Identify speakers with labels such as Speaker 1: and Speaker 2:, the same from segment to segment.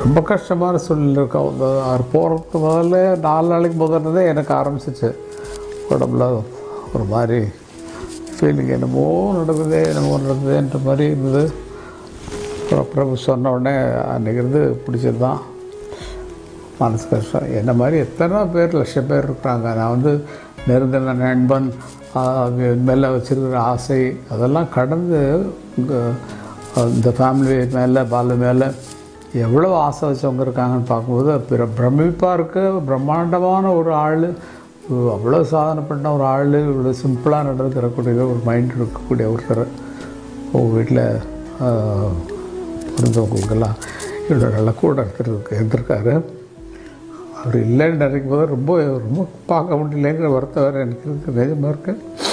Speaker 1: ரொம்ப கஷ்டமான சூழ்நிலை இருக்கும் அந்த அவர் போகிறதுக்கு முதல்ல நாலு நாளைக்கு முதல்ல எனக்கு ஆரம்பிச்சிச்சு உடம்புல ஒரு மாதிரி ஃபீலிங் என்னமோ நடக்குதே என்னமோ நடக்குதுன்ற மாதிரி இருந்தது அப்புறம் பிரபு சொன்ன உடனே அன்றைக்கி இருந்து பிடிச்சது தான் மனசு கஷ்டம் என்ன மாதிரி எத்தனை பேர் லட்சம் பேர் இருக்கிறாங்க நான் வந்து நெருங்கின நண்பன் மேலே வச்சிருக்கிற ஆசை அதெல்லாம் கடந்து இங்க, இந்த ஃபேமிலி மேலே பாலு மேலே எவ்வளோ ஆசை வச்சவங்க இருக்காங்கன்னு பார்க்கும்போது பிற பிரமிப்பாக இருக்க பிரம்மாண்டமான ஒரு ஆள் அவ்வளோ சாதனை பண்ண ஒரு ஆள் இவ்வளோ சிம்பிளாக நடந்துக்கிறக்கூடிய ஒரு மைண்ட் இருக்கக்கூடிய ஒருத்தர் உங்கள் வீட்டில் இருந்தவங்களுக்கெல்லாம் இவ்வளோ நல்லா கூட இருக்கிறதுக்கு இருந்திருக்காரு அவர் இல்லைன்னு நினைக்கும் போது ரொம்ப ரொம்ப பார்க்க முடியலங்கிற வருத்தம் வேறு எனக்கு இருக்கு நிஜமாக இருக்கு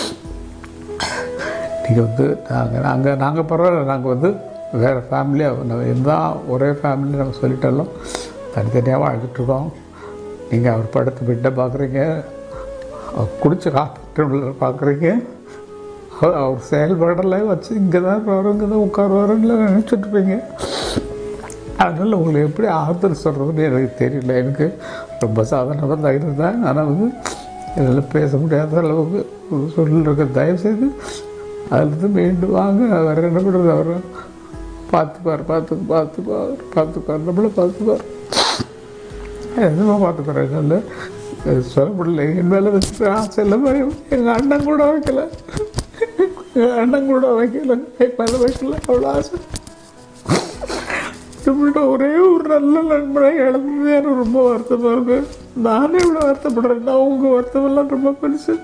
Speaker 1: நீங்கள் வந்து நாங்கள் நாங்கள் நாங்கள் பரவாயில்ல நாங்கள் வந்து வேறு ஃபேமிலியாக நம்ம இருந்தால் ஒரே ஃபேமிலி நம்ம சொல்லிட்டாலும் தனித்தனியாக வாழ்ந்துட்டுருக்கோம் நீங்கள் அவர் படுத்து பெட்டை பார்க்குறீங்க அவர் குடிச்ச ஹாஸ்பிட்டலில் பார்க்குறீங்க அவர் அவர் செயல்பாடெல்லாம் வச்சு இங்கே தான் இருப்பாரு இங்கே தான் உட்காருவாருன்னு நினச்சிட்டு இருப்பீங்க அதனால் உங்களுக்கு எப்படி ஆறுதல் சொல்கிறதுன்னு எனக்கு தெரியல எனக்கு ரொம்ப சாதாரணமாக தைரியம் தான் ஆனால் வந்து இதெல்லாம் பேச முடியாத அளவுக்கு சொல்லிருக்க தயவுசெய்து அதுலேருந்து மீண்டு வாங்க வேறு என்ன பண்ணுறது அவர் பார்த்துப்பார் பார்த்து பார்த்துப்பார் பார்த்துப்பார் நம்மளை பார்த்துப்பார் எதுவுமே பார்த்துக்கிறேன் நல்ல சொல்ல முடியல என் மேலே வச்சுக்கிற ஆசை எல்லாம் எங்கள் அண்ணன் கூட வைக்கல எங்கள் அண்ணன் கூட வைக்கல என் மேலே வைக்கல அவ்வளோ ஆசை நம்மள்ட்ட ஒரே ஒரு நல்ல நண்பனை இழந்தது எனக்கு ரொம்ப வருத்தமாக இருக்கு நானே இவ்வளோ வருத்தப்படுறேன்னா உங்க வருத்தமெல்லாம் ரொம்ப பெருசு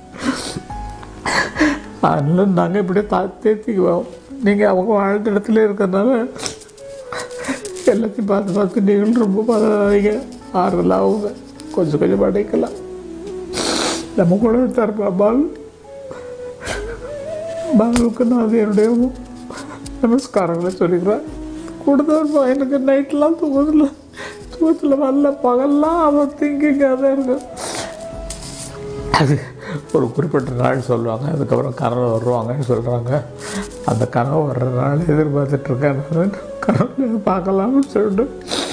Speaker 1: அதனால நாங்கள் இப்படியே தா தேத்திக்குவோம் நீங்கள் அவங்க வாழ்ந்த இடத்துல இருக்கிறதுனால எல்லாத்தையும் பார்த்து பார்த்து நீங்களும் ரொம்ப பதறாதீங்க ஆறுதலாக அவங்க கொஞ்சம் கொஞ்சம் அடைக்கலாம் நம்ம கூட தரப்பா பால் பாலுக்கு நான் அது என்னுடைய நமஸ்காரங்களை சொல்லிக்கிறேன் கொடுத்தவர் எனக்கு நைட்லாம் தூக்கத்தில் தூக்கத்தில் வரல பகல்லாம் அவன் திங்கிங்காக தான் இருக்கும் அது ஒரு குறிப்பிட்ட நாள் சொல்லுவாங்க அதுக்கப்புறம் கனவு வருவாங்கன்னு சொல்கிறாங்க அந்த கனவு வர்ற நாள் எதிர்பார்த்துட்ருக்கேன் நான் கனவு பார்க்கலாம்னு சொல்லிட்டு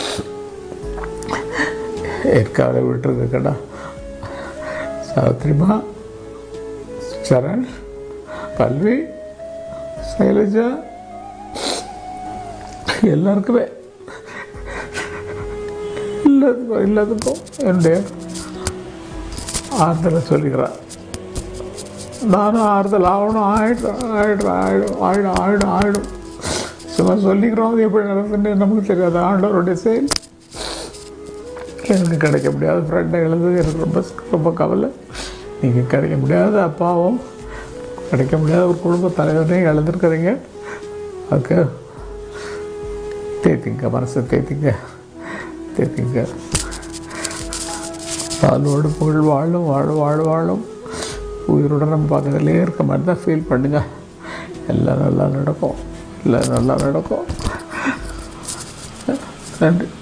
Speaker 1: ஏற்காடு விட்டுருக்கடா சாவித்ரிமா சரண் பல்வி சைலஜா எல்லாருக்குமே எல்லாத்துக்கும் எல்லாத்துக்கும் என்னுடைய ஆறுதலை சொல்லிக்கிறேன் நானும் ஆறுதல் ஆகணும் ஆயிடும் ஆயிடும் ஆயிடும் ஆயிடும் ஆயிடும் ஆயிடும் சும்மா சொல்லிக்கிறோம் அது எப்படி நடக்குதுன்னு நமக்கு தெரியாது ஆண்டவருடைய செயல் எனக்கு கிடைக்க முடியாத ஃப்ரெண்டை எழுது எனக்கு ரொம்ப ரொம்ப கவலை நீங்கள் கிடைக்க முடியாத அப்பாவும் கிடைக்க முடியாத ஒரு குடும்ப தலைவரையும் இழந்திருக்கிறீங்க அதுக்கு தேத்திங்க மனசை தேத்திங்க தேத்திங்க பாலோடு புகழ் வாழும் வாழும் வாழும் வாழும் உயிருடன் நம்ம பக்கத்துலேயே இருக்க மாதிரி தான் ஃபீல் பண்ணுங்க எல்லாம் நல்லா நடக்கும் எல்லாம் நல்லா நடக்கும் நன்றி